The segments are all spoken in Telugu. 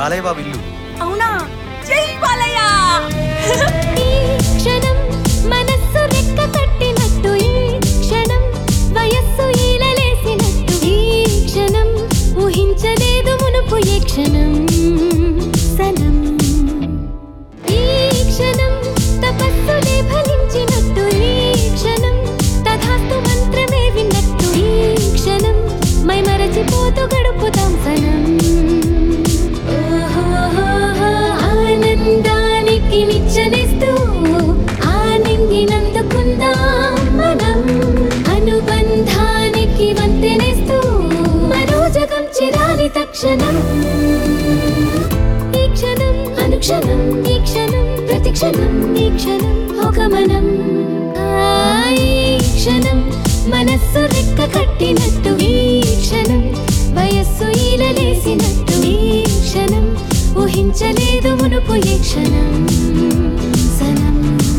బాలయ్య బాబు ఇల్లు అవునా జై బాలయ్య ఈ క్షణం మనస్సు రెక్క కట్టినట్టు ఈ క్షణం వయస్సు ఈలలేసినట్టు ఈ క్షణం ఊహించలేదు మునుపు ఏ క్షణం సనం ఈ క్షణం తపస్సులే ఫలించినట్టు ఈ క్షణం తథాస్తు మంత్రమే విన్నట్టు ఈ క్షణం మై మరచిపోతూ గడుపుతాం సనం ఓహోహోహో, ఆనందానికి నిచ్చనిస్తూ ఆనింగినందుకుందాం మనం అనుబంధానికి వంతెనిస్తూ మనోజగం చిరాలి తక్షణం ఈ క్షణం అనుక్షణం ఈ క్షణం ప్రతిక్షణం ఈ క్షణం ఒక మనం ఆ, ఈ క్షణం మనస్సు రెక్క కట్టినట్టు ఈ క్షణం వయస్సు ఈలలేసినట్టు ఈ క్షణం ఊహించలేదు మునుపు ఈ క్షణం సనం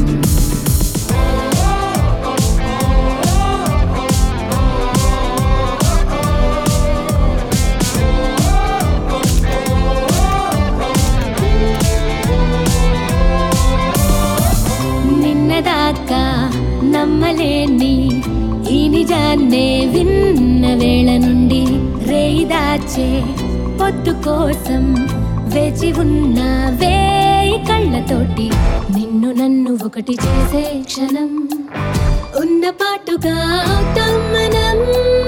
నిన్నదాకా నమ్మలేని ఈ నిజాన్నే విన్న వేళ నుండి రేయి దాచే పొద్దు కోసం వేచి ఉన్న వేయి కళ్ళతోటి నిన్ను నన్ను ఒకటి చేసే క్షణం ఉన్న పాటుగా అవుతాం మనం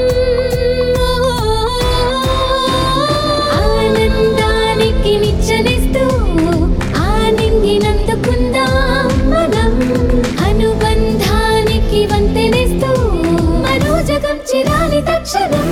ఆనందానికి నిచ్చనిస్తూ ఆనింగినందుకుందాం మనం అనుబంధానికి వంతెనిస్తూ మనోజగం చిరాలి తక్షణం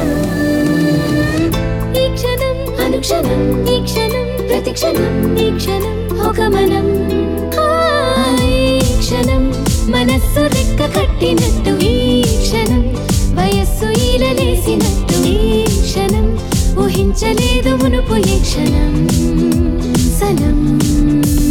ఈ క్షణం అనుక్షణం ఈ క్షణం ప్రతిక్షణం ఈ క్షణం ఒక మనం ఆ, ఈ క్షణం మనస్సు రెక్క కట్టినట్టు ఈ క్షణం వయస్సు ఈలలేసినట్టు ఈ క్షణం ఊహించలేదు మునుపు ఈ క్షణం సనం